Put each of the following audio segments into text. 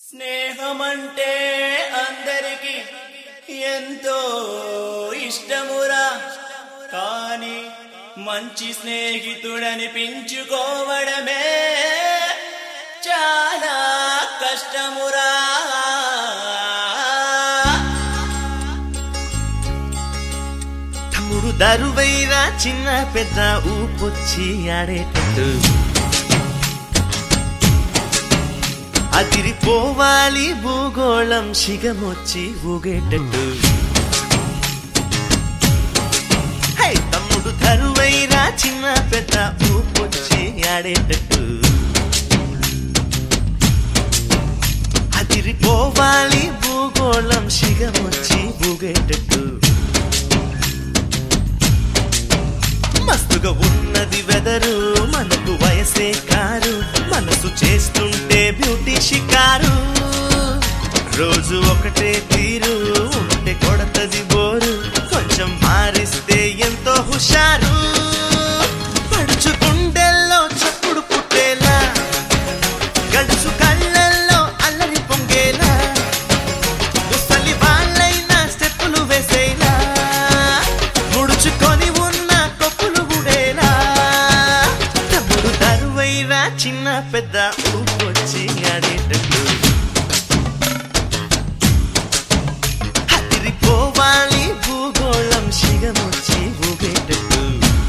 స్నేహమంటే అందరికి ఎంతో ఇష్టమురా కానీ మంచి స్నేహితుడనిపించుకోవడమే చాలా కష్టమురా తమ్ముడు దరువైరా చిన్న పెద్ద ఊపొచ్చి ఆడేటట్టు అదిరిపోవాలి భూగోళం శిగమొచ్చి ఊగేటట్టు హే, తమ్ముడు దరువైరా చిన్న పెద్ద ఊపొచ్చి ఆడేటట్టు అదిరిపోవాలి భూగోళం శిగమొచ్చి ఊగేటట్టు మస్తుగా ఉన్నది వెదరు మనకు వయసే కారు మనసు చేస్తుంటే బ్యూటీ షికారు రోజు ఒకటే తీరు ఉంటే కొడతది బోరు కొంచెం మారిస్తే ఎంతో హుషారు పడుచు గుండెల్లో చప్పుడు పుట్టేలా గడుచు కళ్ళల్లో అల్లరి పొంగేలా ముసలి వాళ్ళైనా స్టెప్పులు వేసేలా ముడుచుకొని ఉన్న కొప్పులు గుడేలా తమ్ముడు తరువైరా చిన్న పెద్ద ఊపొచ్చి ఆడేటట్టు అదిరిపోవాలి భూగోళం శిగమొచ్చి ఊగేటట్టు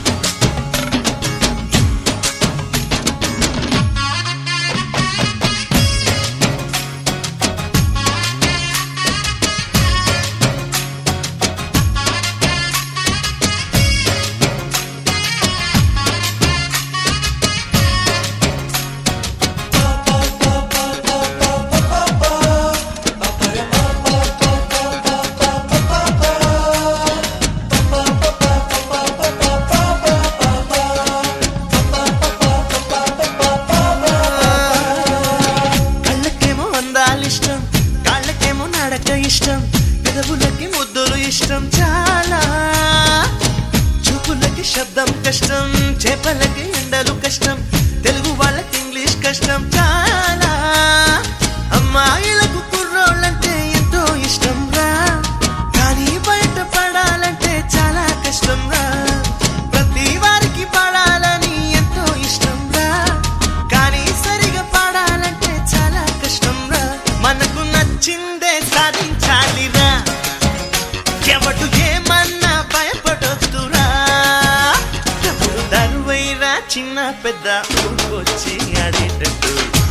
కళ్ళకేమో అందాలిష్టం కాళ్ళకేమో నడక ఇష్టం పెదవులకి ముద్దులు ఇష్టం చాలా చూపులకి శబ్దం కష్టం చేపలకి ఎండలు కష్టం తెలుగు వాళ్ళకి ఇంగ్లీష్ కష్టం చాలా అమ్మాయిలకు కుర్రోళ్ళంటే ఎంతో ఇష్టం రా కానీ బయట పడాలంటే చాలా కష్టం రా ప్రతి వారికి పడాలని ఎంతో ఇష్టం రా కానీ సరిగా పాడాలంటే చాలా కష్టం రా మనకు నచ్చిందే సాధించాలిరా ఎవడు ఏమన్నా భయపడొద్దురా తప్పుడు దరువైరా చిన్న పెద్ద ఊరుకొచ్చి ఆడేటట్టు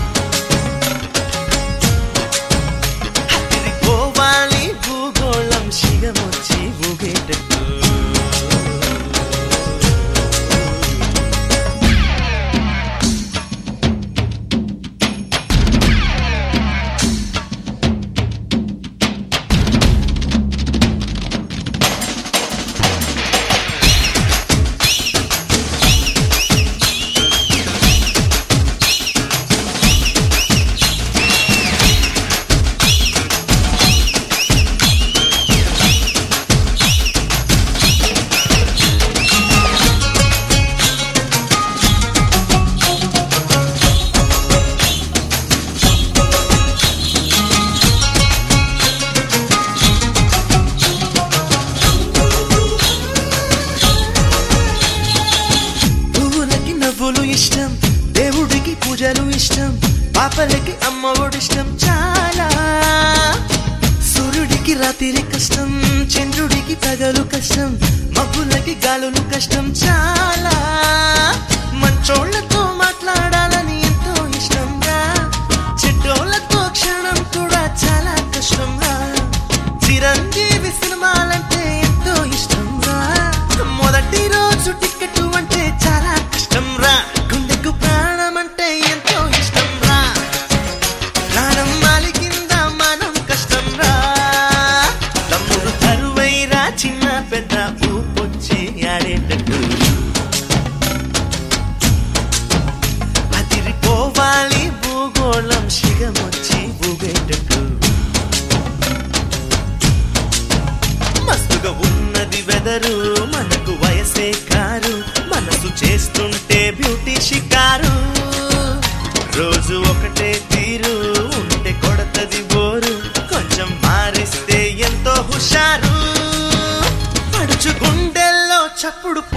అదిరిపోవాలి భూగోళం శిగమొచ్చి ఊగేటట్టు పువ్వులకి నవ్వులు ఇష్టం దేవుడికి పూజలు ఇష్టం పాపలకి అమ్మఒడి ఇష్టం చాలా సూర్యుడికి రాత్రి కష్టం చంద్రుడికి పగలు కష్టం మబ్బులకి గాలులు కష్టం చాలా మంచోళ్లతో మాట్లాడాలని ఎంతో ఇష్టం రా చెడ్డోళ్లతో క్షణం కూడా చాలా కష్టం రా చిరంజీవి సినిమాలంటే ఎంతో ఇష్టం రా మొదటి రోజు టికెట్ అంటే చాలా కష్టం రా గుండెకు ప్రాణం అంటే ఎంతో ఇష్టం రా ప్రాణం మాలికింద మనం కష్టం రా తమ్ముడు తరువైరా చిన్న పెద్ద ఊపొచ్చి ఆడేటట్టు అదిరిపోవాలి భూగోళం శిగమొచ్చి ఊగేటట్టు మస్తుగా ఉన్నది వెదరు మనకు వయసే కారు మనసు చేస్తుంటే బ్యూటీ షికారు రోజు ఒకటే తీరు ఉంటే కొడత కొడుతుంటది బోరు కొంచెం మారిస్తే ఎంతో హుషారు పడుచు గుండెల్లో చప్పుడు